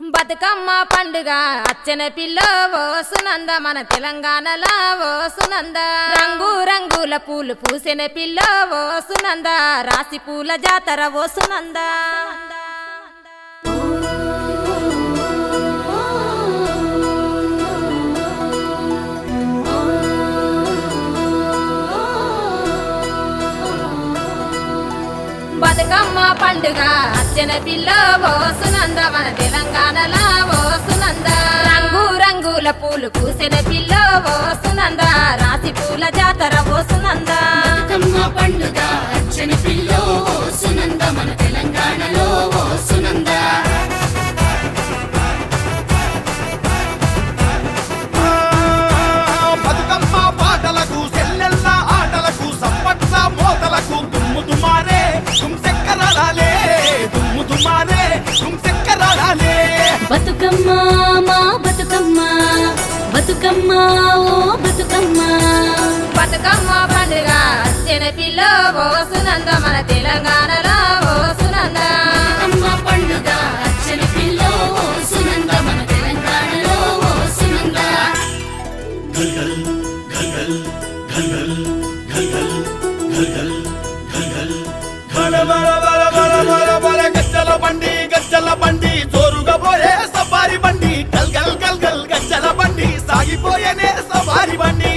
బతుకమ్మ పండుగ అచ్చన పిల్ల ఓ సునంద మన తెలంగాణలో ఓ సునంద రంగు రంగుల పూలు పూసిన పిల్ల ఓ సునంద రాసి పూల జాతర ఓ సునంద బతుకమ్మ పండుగ అచ్చన పిల్ల ఓ సునంద మన తెలంగాణలో ఓ సునంద రంగు రంగుల పూలు పూసిన పిల్ల ఓ సునంద రాసి పూల జాతర ఓ సునంద బతుకమ్మ పండుగ అచ్చని పిల్లో ఓ సునంద మన తెలంగాణలో ఓ సునంద బతుకమ్మ పాటలకు సెల్లెల్ల ఆటలకు సప్పట్ల మోతలకు దుమ్ము దుమారే దుమ్సెక్కరాలే దుమ్ము దుమారే దుమ్సెక్కరాలే బతుకమ్మ మా బతుకమ్మ బతుకమ్మ ఓ బతుకమ్మ బతుకమ్మ పండుగ అచ్చన పిల్ల ఓ సునంద మన తెలంగాణలో ఓ సునంద బతుకమ్మ పండుగ అచ్చని పిల్లో ఓ సునంద మన తెలంగాణలో ఓ సునంద బల బల బల బల బల బల గజ్జల బండి గజ్జల బండి జోరుగా పోయే సవారి బండి గల్ గల్ గల్ గల్ గజ్జల బండి సాగిపోయేనే సవారి బండి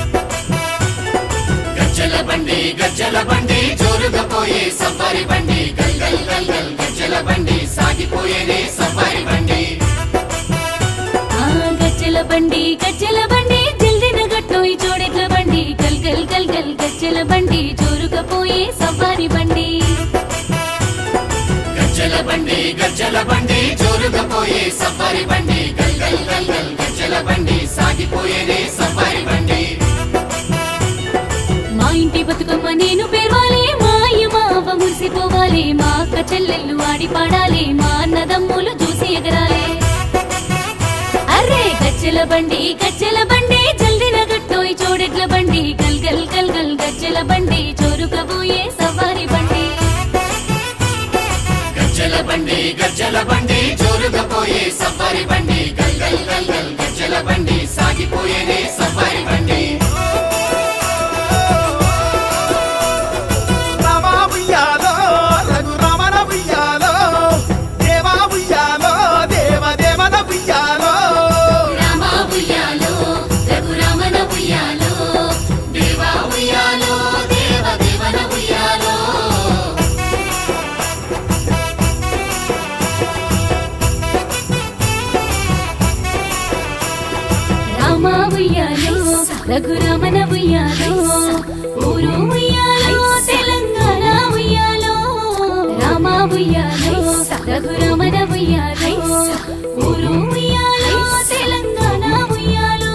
గజ్జల బండి గజ్జల బండి జోరుగా పోయే సఫారి బండి గల్ గల్ గల్ గల్ గజ్జల బండి సాగిపోయేనే సఫారి బండి ఆ గజ్జల బండి గజ్జల బండి జల్దిన గట్టోయి చూడెట్ల బండి గల్ గల్ గల్ గల్ గజ్జల బండి జోరుగా పోయే సవారి బండి గజ్జల బండి గజ్జల బండి జోరుగా పోయే సఫారి బండి గల్ గల్ గల్ గల్ గజ్జల బండి సాగిపోయేనే సఫారి బండి మా ఇంటి బతుకమ్మ నేను పేర్వాలి మా అయ్య మా అవ్వ మురిసిపోవాలి మా అక్క చెల్లెళ్ళు ఆడి పాడాలి మా అన్నదమ్ములు చూసి ఎగరాలి అర్రే గజ్జల బండి గజ్జల బండి జల్దిన గట్టోయి చూడెట్ల బండి గల్ గల్ గల్ గల్ గజ్జల బండి జోరుగా పోయే సవారి బండి గజ్జల బండి గజ్జల బండి జోరుగా పోయే సఫారి బండి గల్ గల్ గల్ గల్ గజ్జల బండి సాగిపోయేనే సఫారి బండి రామా ఉయ్యాలో రఘు రమణ ఉయ్యాలో దేవా ఉయ్యాలో దేవ దేవన ఉయ్యాలో రామ ఉయ్యాలో రఘురామన ఉయ్యాలో దేవా ఉయ్యాలో దేవ దేవన ఉయ్యాలో రామ ఉయ్యాలో రఘురామన ఉయ్యాలో ఊరు ఉయ్యాలో తెలంగాణ ఉయ్యాలో రామ ఉయ్యాలో రఘురామన ఉయ్యాలో ఊరు ఉయ్యాలో తెలంగాణ ఉయ్యాలో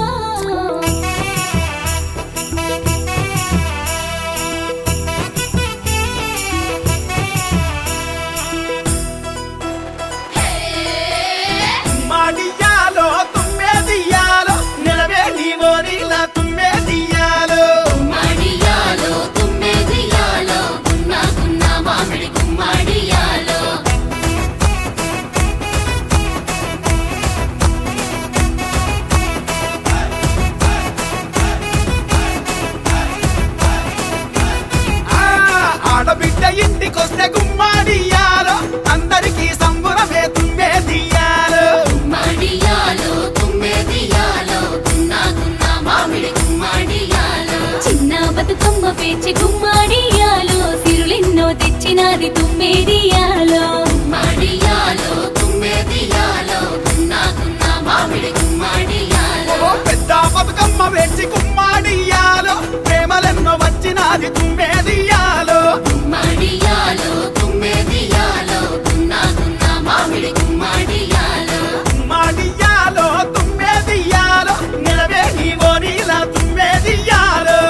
మాడియాలో తుమ్మేదియాలో నిలవే నీవో నీలా తుమ్మేదియాలో గుమ్మడియాలో తుమ్మెదియాలో గున్న గున్న మామిడి గుమ్మడియాలో ఆ ఆడబిడ్డ ఇంటికొస్తే గుమ్మాడియాలో అందరికీ సంబురమే తుమ్మేదియాలో గుమ్మడియాలో తుమ్మెదియాలో గున్న గున్న మామిడి గుమ్మడియాలో చిన్న బతుకమ్మ పేచి గుమ్మాడియాలో సిరులెన్నో తెచ్చినది తుమ్మేడియాలో గుమ్మడియాలో తుమ్మెదియాలో గున్న గున్న మామిడి గుమ్మడియాలో ఓ పెద్ద బతుకమ్మ వేచి గుమ్మాడియాలో ప్రేమలెన్నో వచ్చినాది తుమ్మేదియాలో గుమ్మడియాలో తుమ్మెదియాలో గున్న గున్న మామిడి గుమ్మడియాలో మాడియాలో తుమ్మేదియాలో నిలవే నీవో నీలా తుమ్మేదియాలో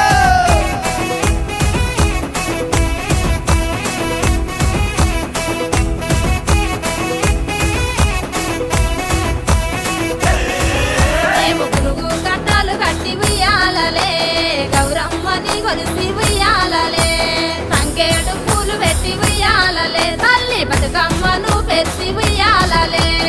మేము పురుగు కట్టాలు కట్టి ఉయ్యాలలే గౌరమ్మని కొలిసి ఉయ్యాలలే సంకేడు పూలు పెట్టి ఉయ్యాలలే తల్లి బతుకమ్మను పెట్టి ఉయ్యాలలే